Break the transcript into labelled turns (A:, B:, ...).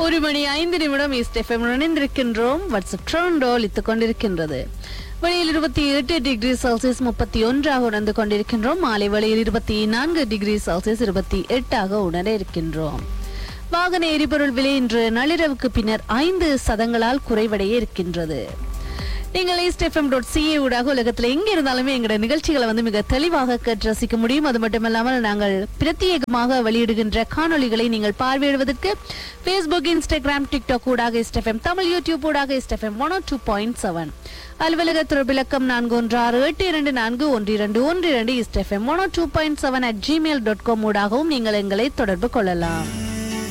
A: ஒரு மணி ஐந்து நிமிடம் ஈஸ்ட் எஃப்எம் இணைந்திருக்கின்றோம் வாட்ஸ்அப் ட்ரோண்டோ ஒலித்துக் கொண்டிருக்கின்றது வெளியில் இருபத்தி எட்டு டிகிரி செல்சியஸ் முப்பத்தி ஒன்றாக உணர்ந்து கொண்டிருக்கின்றோம் மாலை வெளியில் இருபத்தி நான்கு டிகிரி செல்சியஸ் இருபத்தி எட்டாக உணர இருக்கின்றோம் வாகன எரிபொருள் விலை இன்று நள்ளிரவுக்கு பின்னர் ஐந்து சதங்களால் குறைவடைய இருக்கின்றது நீங்கள் ஈஸ்ட் எஃப்எம் டாட் சிஏ ஊடாக உலகத்தில் எங்க இருந்தாலுமே எங்களோட நிகழ்ச்சிகளை வந்து மிக தெளிவாக கேட்டு ரசிக்க முடியும் அது மட்டுமல்லாமல் நாங்கள் பிரத்யேகமாக வெளியிடுகின்ற காணொளிகளை நீங்கள் பார்வையிடுவதற்கு ஃபேஸ்புக் இன்ஸ்டாகிராம் டிக்டாக் ஊடாக ஈஸ்ட் எஃப்எம் தமிழ் யூடியூப் ஊடாக East FM one two point seven அலுவலக தொடர்பிலக்கம் நான்கு ஒன்று ஆறு எட்டு இரண்டு நான்கு ஒன்று இரண்டு ஒன்று இரண்டு East FM one two point seven at Gmail dot com ஊடாகவும் நீங்கள் எங்களை தொடர்பு கொள்ளலாம்